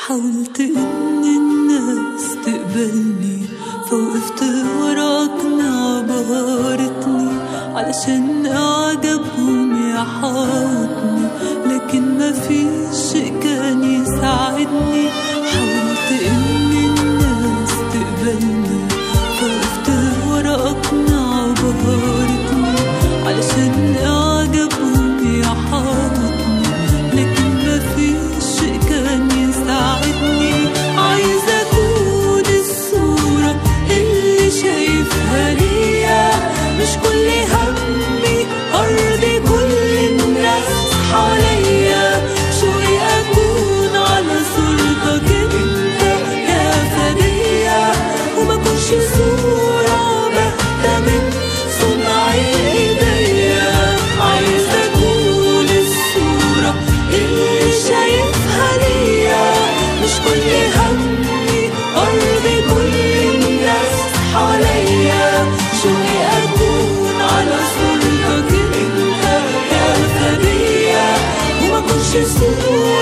حاولت ان الناس تقبلني فوقفت وراك عبرتني علشان اعجبهم يحاوطني لكن ما فيش شيء كان يساعدني حاولت ان الناس تقبلني فوقفت وراك عبرتني علشان اعجبهم يحاوطني لكن ما فيش شيء كان يساعدني عايزة أكون الصورة اللي شايفها ليا مش كل همي أرضي كل الناس حواليا شوقي أكون على صورتك أنت يا فدية وما كنش صورة باهتة من صنع إيديا عايزة أكون الصورة اللي شايفها ليا مش كل همي أرضي كل الناس حواليا شوقي أكون على صورتك أنت يا فدية وما كنش صورة